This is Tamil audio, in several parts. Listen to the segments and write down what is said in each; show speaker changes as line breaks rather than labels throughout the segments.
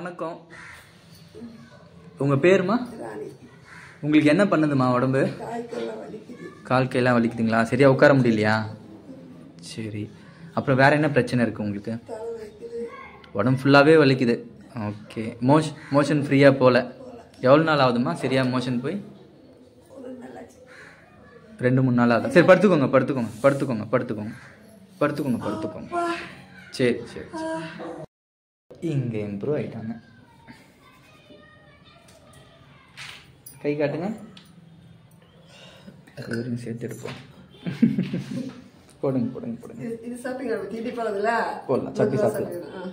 வணக்கம் உங்க பேருமா
ராணி
உங்களுக்கு என்ன பண்ணுதுமா உடம்பு
காய்க்கெல்லாம் வலிக்குது
கால் கையெல்லாம் வலிக்குதுங்களா சரியா உட்கார முடியலையா சரி அப்புறம் வேற என்ன பிரச்சனை இருக்கு உங்களுக்கு
தலை வைக்குது
உடம்பு ஃபுல்லாகவே வலிக்குது ஓகே மோஷ் மோஷன் ஃப்ரீயாக போகல எவ்வளோ நாள் ஆகுதுமா சரியா மோஷன் போய்
ஒரு நல்லாச்சு
ரெண்டு மூணு நாள் ஆகுது சரி படுத்துக்கோங்க படுத்துக்கோங்க படுத்துக்கோங்க படுத்துக்கோங்க படுத்துக்கோங்க படுத்துக்கோங்க சரி சரி இங்கே இம்ப்ரூவ் ஆயிட்டாங்க கை காட்டுங்க இவரையும் சேர்த்து எடுப்போம் போடுங்க போடுங்க போடுங்க
இது இது சாப்பிட்டீங்க திண்டி பழகுல
போடலாம், சட்னி சாப்பிடலாம்.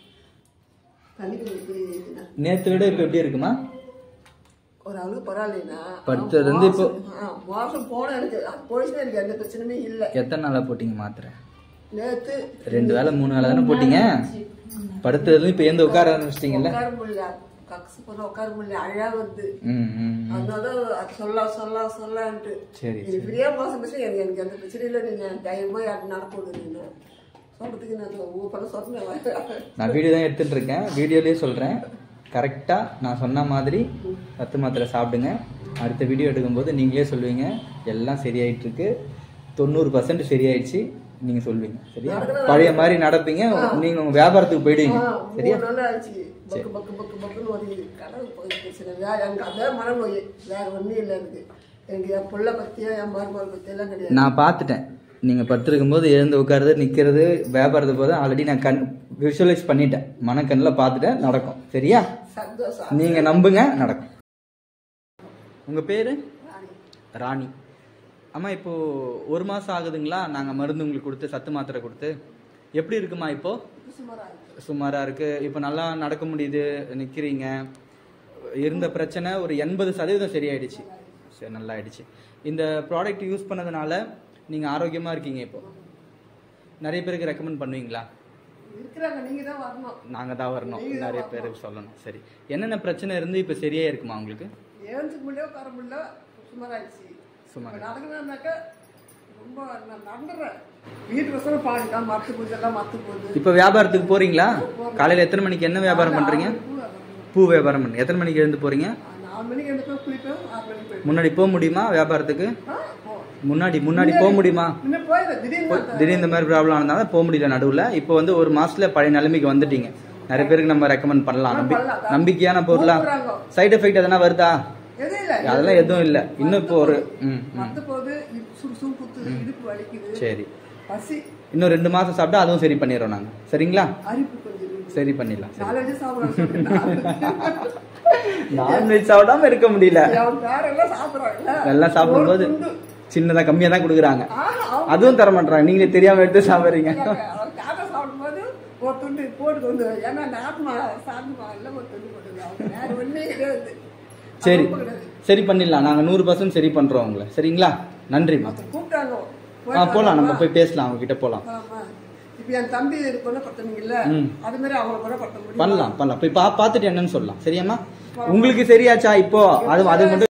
தண்ணி குடிக்கிறீங்க
நேற்று விட இப்போ எப்படி இருக்குமா
ஒரு அளவு பரவாயில்லைண்ணா
படுத்தது வந்து இப்போ-
மாசம் போன எனக்கு அது போயிடுச்சுன்னா எனக்கு எந்த பிரச்சனையுமே இல்லை
எத்தனை நாளாக போட்டீங்க மாத்திரை
நேத்து
ரெண்டு வேளை மூணு வேளை தானே போட்டீங்க படுத்ததுல இப்போ எந்த உட்கார ஆரம்பிச்சிட்டீங்கல்ல
உட்கார முடியல கக்ஸ் போல உட்கார முடியல அழகா வருது
ம் ம் ம்.
அதனால அது சொல்ல சொல்ல சொல்லான்ட்டு
சரி
இது ஃப்ரீயா மாசம் பேச எனக்கு எனக்கு எந்த பிரச்சனையும் இல்லை நீங்க தைரியமா யாரும் நடக்கூடாது நீங்க சொல்றதுக்கு நான் உங்க படம் சொன்னேன்
நான் வீடியோ தான் எடுத்துட்டு இருக்கேன் வீடியோலயே சொல்றேன் கரெக்டா நான் சொன்ன மாதிரி சத்து மாத்திரை சாப்பிடுங்க அடுத்த வீடியோ எடுக்கும்போது நீங்களே சொல்லுவீங்க எல்லாம் சரியாயிட்டு இருக்கு தொண்ணூறு பர்சன்ட் சரியாயிடுச்சு நீங்க சொல்வீங்க சரியா பழைய மாதிரி நடப்பீங்க நீங்க உங்க வியாபாரத்துக்கு போயிடுவீங்க சரியா
மூணு நாள் ஆச்சு பக்கு பக்கு பக்கு பக்குன்னு ஒரு கடவுள் போய் பிரச்சனை வேற எனக்கு அதான் மனநோய் வேற ஒன்றும் இல்லை எனக்கு எனக்கு என் புள்ள பத்தியா என் மருமகள் பத்தியெல்லாம் கிடையாது
நான் பார்த்துட்டேன் நீங்க படுத்திருக்கும் போது எழுந்து உட்காருறது நிக்கிறது வியாபாரத்து போது ஆல்ரெடி நான் கண் விஷுவலைஸ் பண்ணிட்டேன் மனக்கண்ணில் பார்த்துட்டேன் நடக்கும் சரியா
சந்தோஷம்
நீங்க நம்புங்க நடக்கும் உங்க பேரு ராணி அம்மா இப்போ ஒரு மாசம் ஆகுதுங்களா நாங்க மருந்து உங்களுக்கு கொடுத்து சத்து மாத்திரை கொடுத்து எப்படி இருக்குமா இப்போ
சுமாரா இருக்கு
சுமாரா இருக்கு இப்போ நல்லா நடக்க முடியுது நிக்கிறீங்க இருந்த பிரச்சனை ஒரு எண்பது சதவீதம் சரியாயிடுச்சு சரி நல்லா ஆயிடுச்சு இந்த ப்ராடக்ட் யூஸ் பண்ணதுனால நீங்க ஆரோக்கியமா இருக்கீங்க இப்போ நிறைய பேருக்கு ரெக்கமெண்ட் பண்ணுவீங்களா
இருக்கிறாங்க நீங்க தான் வரணும்
நாங்க தான் வரணும் நிறைய பேருக்கு சொல்லணும் சரி என்னென்ன பிரச்சனை இருந்து இப்போ சரியா இருக்குமா உங்களுக்கு
ஏழுக்கு முடியல உட்கார முடியல சுமாராயிடுச்சு
சுமாரா.
இப்போ நடக்கணும்னாக்கா ரொம்ப நான் நடந்துடுறேன் வீட்டு வசனம் பாடிட்டான் மத்து பூஜை எல்லாம் மத்து போகுது
இப்போ வியாபாரத்துக்கு போறீங்களா காலையில எத்தனை மணிக்கு என்ன வியாபாரம் பண்றீங்க
பூ வரணும்.
பூ வியாபாரம் பண்ணி எத்தனை மணிக்கு எழுந்து போறீங்க
நாலு மணிக்கு எழுந்து போய் குளிப்பேன் ஆறு மணிக்கு போயிடுவேன்
முன்னாடி போக முடியுமா வியாபாரத்துக்கு
ஆ, போ.
முன்னாடி முன்னாடி போக முடியுமா
முன்ன போயிடுறேன் திடீர்னு அந்த-
திடீர்னு இந்த மாதிரி ப்ராப்ளம் ஆனதால போக முடியல நடுவுல இப்போ வந்து ஒரு மாசத்துல பழைய நிலைமைக்கு வந்துட்டீங்க நிறைய பேருக்கு நம்ம ரெக்கமெண்ட் பண்ணலாம் நம்பி
பண்ணலாம்.
நம்பிக்கையான பொருளா
கூப்பிடுறாங்க.
சைடு எஃபெக்ட் எதனா வருதா
எதுவும் இல்லை
அதெல்லாம் எதுவும் இல்ல இன்னும் இப்போ ஒரு ம் ம்.
மத்து போகுது சுறு குத்துது இடுப்பு வலிக்குது
சரி
பசி
இன்னும் ரெண்டு மாசம் சாப்பிட்டா அதுவும் சரி பண்ணிடுறோம் நாங்க சரிங்களா
அரிப்பு கொஞ்சம் இருக்கு.
சரி பண்ணிடலாம் சரி
நாலஞ்சு சாப்பிடுறாங்க
நான்வெஜ் சாப்பிடாம இருக்க முடியல
அவன் வேற எல்லாம் சாப்பிடுறாங்கல்ல
எல்லாம் சாப்பிடும்போது
ஒரு துண்டு.
சின்னதா கம்மியா தான் கொடுக்குறாங்க
ஆஹா, அவன்
அதுவும் தர மாட்டாங்க நீங்களே தெரியாம எடுத்து சாப்பிடுறீங்க
அவன் தாத்தா சாப்பிடும்போது ஒரு துண்டு போட்டு கொண்டு வா. ஏன்னா அந்த ஆத்மா சாப்பிடுமா எல்லாம் ஒரு துண்டு போட்டு அவன் வேற ஒண்ணே கிடையாது
சரி
அப்ப கிடையாது.
சரி பண்ணிடலாம் நாங்க நூறு பர்சன்ட் சரி பண்றோம் உங்களை சரிங்களா நன்றிம்மா
கூப்பிட்டாங்க
ஆ போலாம் நம்ம போய் பேசலாம் அவங்க கிட்ட போலாம்
ஆமா. இப்ப என் தம்பி குணப்படுத்தினீங்கல்ல
ம்.
அது மாதிரி அவங்க குணப்படுத்த முடியும்
பண்ணலாம் பண்ணலாம் போய் பா பார்த்துட்டு என்னன்னு சொல்லலாம் சரியாம்மா உங்களுக்கு சரியாச்சா இப்போ அது அது மட்டும்